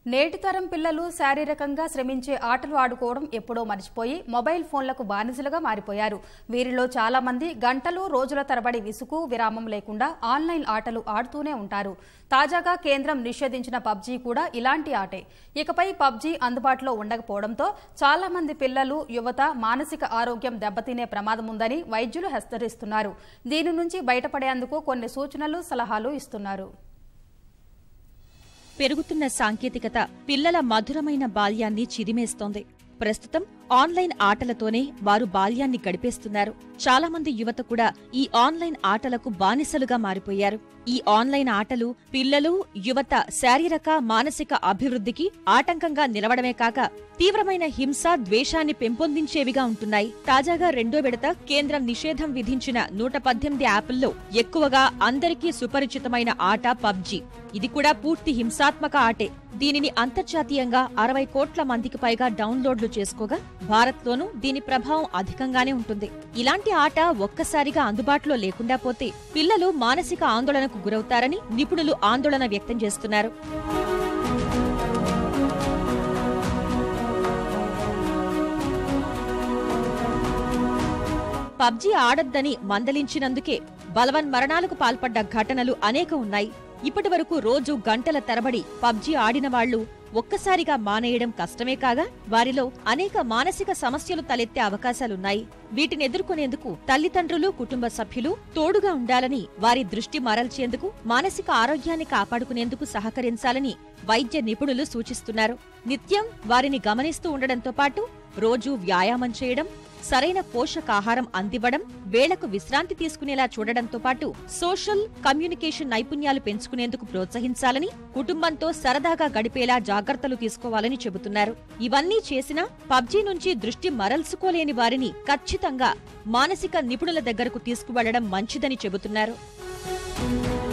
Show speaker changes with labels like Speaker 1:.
Speaker 1: నేటి తరం పిల్లలు శారీరకంగా శ్రమించే ఆటలు ఆడుకోవడం ఎప్పుడో మర్చిపోయి మొబైల్ ఫోన్లకు బానిసలుగా మారిపోయారు వీరిలో చాలా మంది గంటలు రోజుల తరబడి విసుగు విరామం లేకుండా ఆన్లైన్ ఆటలు ఆడుతూనే ఉంటారు తాజాగా కేంద్రం నిషేధించిన పబ్జీ కూడా ఇలాంటి ఆటే ఇకపై పబ్జీ అందుబాటులో ఉండకపోవడంతో చాలా మంది పిల్లలు యువత మానసిక ఆరోగ్యం దెబ్బతినే ప్రమాదం ఉందని వైద్యులు హెచ్చరిస్తున్నారు దీని నుంచి బయటపడేందుకు కొన్ని సూచనలు సలహాలు ఇస్తున్నారు
Speaker 2: పెరుగుతున్న సాంకేతికత పిల్లల మధురమైన బాల్యాన్ని చిదిమేస్తోంది ప్రస్తుతం ఆన్లైన్ ఆటలతోనే వారు బాల్యాన్ని గడిపేస్తున్నారు చాలా మంది యువత కూడా ఈ ఆన్లైన్ ఆటలకు బానిసలుగా మారిపోయారు ఈ ఆన్లైన్ ఆటలు పిల్లలు యువత శారీరక మానసిక అభివృద్ధికి ఆటంకంగా నిలవడమే కాక తీవ్రమైన హింస ద్వేషాన్ని పెంపొందించేవిగా ఉంటున్నాయి తాజాగా రెండో విడత కేంద్రం నిషేధం విధించిన నూట పద్దెనిమిది యాప్ల్లో ఎక్కువగా అందరికీ సుపరిచితమైన ఆట పబ్జీ ఇది కూడా పూర్తి హింసాత్మక ఆటే దీనిని అంతర్జాతీయంగా అరవై కోట్ల మందికి పైగా డౌన్లోడ్లు చేసుకోగా భారత్లోనూ దీని ప్రభావం అధికంగానే ఉంటుంది ఇలాంటి ఆట ఒక్కసారిగా అందుబాటులో లేకుండా పోతే పిల్లలు మానసిక ఆందోళనకు గురవుతారని నిపుణులు ఆందోళన వ్యక్తం చేస్తున్నారు పబ్జీ ఆడొద్దని మందలించినందుకే బలవన్ మరణాలకు పాల్పడ్డ ఘటనలు అనేక ఉన్నాయి ఇప్పటివరకు రోజు గంటల తరబడి పబ్జీ ఆడిన వాళ్లు ఒక్కసారిగా మానేయడం కష్టమే కాగా వారిలో అనేక మానసిక సమస్యలు తలెత్తే అవకాశాలున్నాయి వీటిని ఎదుర్కొనేందుకు తల్లిదండ్రులు కుటుంబ సభ్యులు తోడుగా ఉండాలని వారి దృష్టి మరల్చేందుకు మానసిక ఆరోగ్యాన్ని కాపాడుకునేందుకు సహకరించాలని వైద్య నిపుణులు సూచిస్తున్నారు నిత్యం వారిని గమనిస్తూ ఉండడంతో పాటు రోజూ వ్యాయామం చేయడం సరైన పోషకాహారం అందివ్వడం వేళకు విశ్రాంతి తీసుకునేలా చూడడంతో పాటు సోషల్ కమ్యూనికేషన్ నైపుణ్యాలు పెంచుకునేందుకు ప్రోత్సహించాలని కుటుంబంతో సరదాగా గడిపేలా జాగ్రత్తలు తీసుకోవాలని చెబుతున్నారు ఇవన్నీ చేసినా పబ్జీ నుంచి దృష్టి మరల్చుకోలేని వారిని ఖచ్చితంగా మానసిక నిపుణుల దగ్గరకు తీసుకువెళ్లడం మంచిదని చెబుతున్నారు